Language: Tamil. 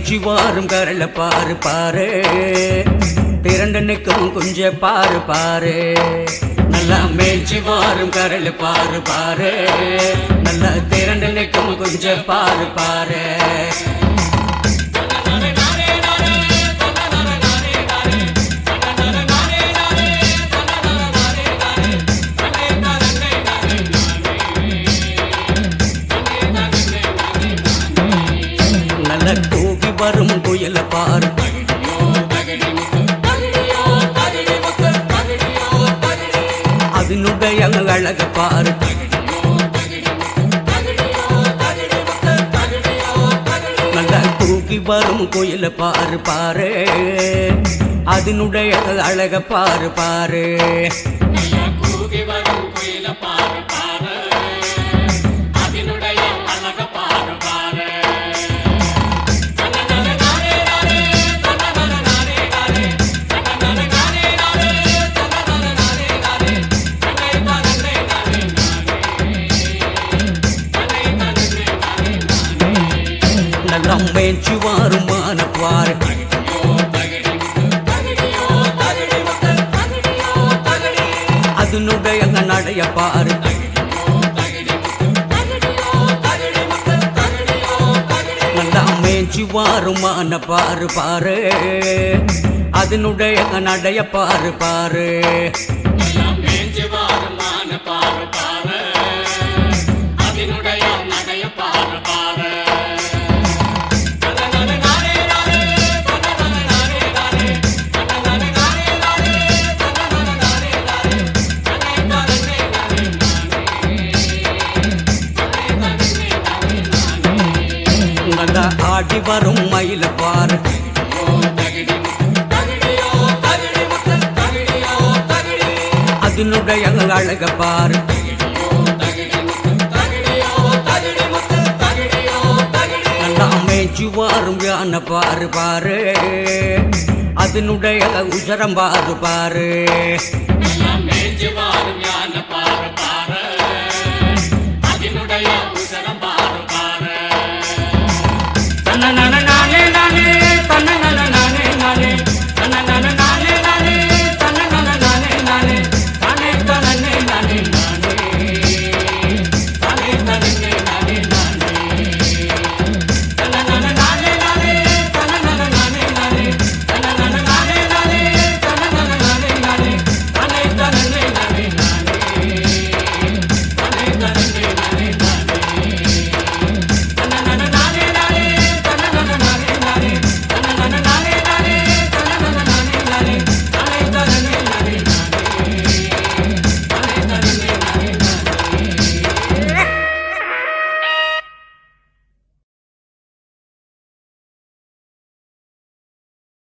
மேய்ச்சி வாரும் கரல பாரு பாரு திரண்டு நிற்கும் குஞ்ச பாரு பாரு நல்லா மேய்ச்சி வாரும் கரல பாரு பாரு நல்லா திரண்டு நிற்கும் குஞ்ச பாரு பாரு நல்ல தூக்கி வரும் குயில பாரு அதனுடைய அழக பாரு நல்ல தூக்கி வரும் குயில பாரு பாரு அதனுடைய அழக பாரு பாரு கூகி வரும் குயில பாரு பாரு அதனுடைய அழக பாரு பாரு நல்லா மேய்ச்சி வாரும் மான பாரு அதனுடைய நடைய பாரு நல்லா மேய்ச்சி வாரும் மான பாரு பாரு அதனுடைய நடைய பாரு பாரு மேஞ்சு வாருமான பாரு பாரு அதனுடைய நடைய பாரு பாரு நல்லா ஆடி வரும் மயில பாரு அதனுடைய அழக பாரு நல்லா மேய்ச்சி வாரும் யானை பாரு பாரு அதனுடைய உசரம் பாரு பாரு மேஞ்சு வாரும்